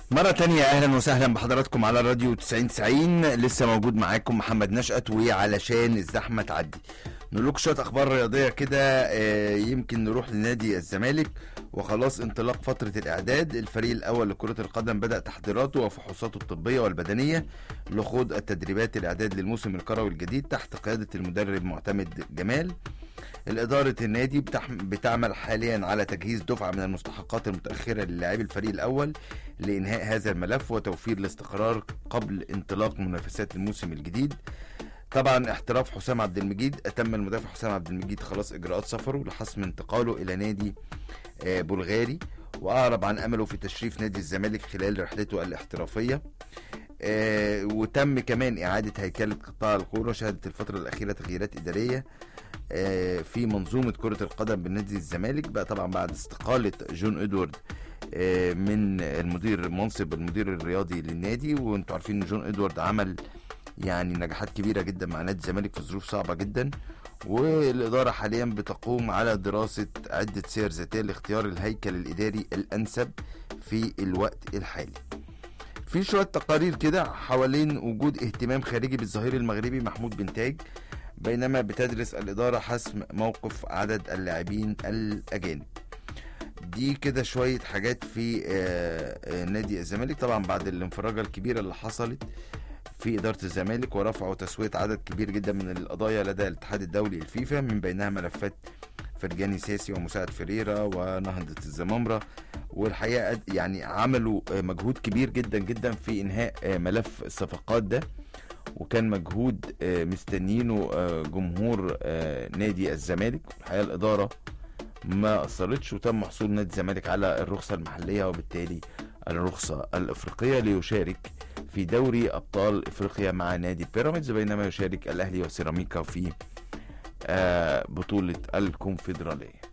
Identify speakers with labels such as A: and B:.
A: مرة تانية أهلا وسهلا بحضراتكم على راديو 9090 لسه موجود معاكم محمد نشأت وعلشان الزحمة تعدي نقول لكم شوية أخبار رياضية كده آه، يمكن نروح لنادي الزمالك وخلاص انطلاق فترة الإعداد الفريق الأول لكرة القدم بدأ تحضيراته وفحوصاته الطبية والبدنية لخوض التدريبات الإعداد للموسم الكروي الجديد تحت قيادة المدرب معتمد جمال الإدارة النادي بتح- بتعمل حاليا على تجهيز دفعة من المستحقات المتأخرة للاعبي الفريق الأول لإنهاء هذا الملف وتوفير الاستقرار قبل انطلاق منافسات الموسم الجديد طبعا احتراف حسام عبد المجيد تم المدافع حسام عبد المجيد خلاص اجراءات سفره لحسم انتقاله الى نادي آه، بلغاري واعرب عن امله في تشريف نادي الزمالك خلال رحلته الاحترافيه آه، وتم كمان اعاده هيكله قطاع الكوره شهدت الفتره الاخيره تغييرات اداريه آه، في منظومه كره القدم بالنادي الزمالك بقى طبعا بعد استقاله جون ادوارد آه، من المدير منصب المدير الرياضي للنادي وانتوا عارفين ان جون ادوارد عمل يعني نجاحات كبيره جدا مع نادي الزمالك في ظروف صعبه جدا والاداره حاليا بتقوم على دراسه عده سير ذاتيه لاختيار الهيكل الاداري الانسب في الوقت الحالي في شويه تقارير كده حوالين وجود اهتمام خارجي بالظهير المغربي محمود بن تاج بينما بتدرس الاداره حسم موقف عدد اللاعبين الاجانب دي كده شويه حاجات في آه، آه، نادي الزمالك طبعا بعد الانفراجه الكبيره اللي حصلت في إدارة الزمالك ورفع وتسوية عدد كبير جدا من القضايا لدى الاتحاد الدولي الفيفا من بينها ملفات فرجاني ساسي ومساعد فريرا ونهضة الزمامرة والحقيقة قد- يعني عملوا آه، مجهود كبير جدا جدا في إنهاء آه، ملف الصفقات ده وكان مجهود آه، مستنيينه آه، جمهور آه، نادي الزمالك الحقيقة الإدارة ما أثرتش وتم حصول نادي الزمالك على الرخصة المحلية وبالتالي الرخصة الأفريقية ليشارك في دوري ابطال افريقيا مع نادي بيراميدز بينما يشارك الاهلي وسيراميكا في آه، بطوله الكونفدراليه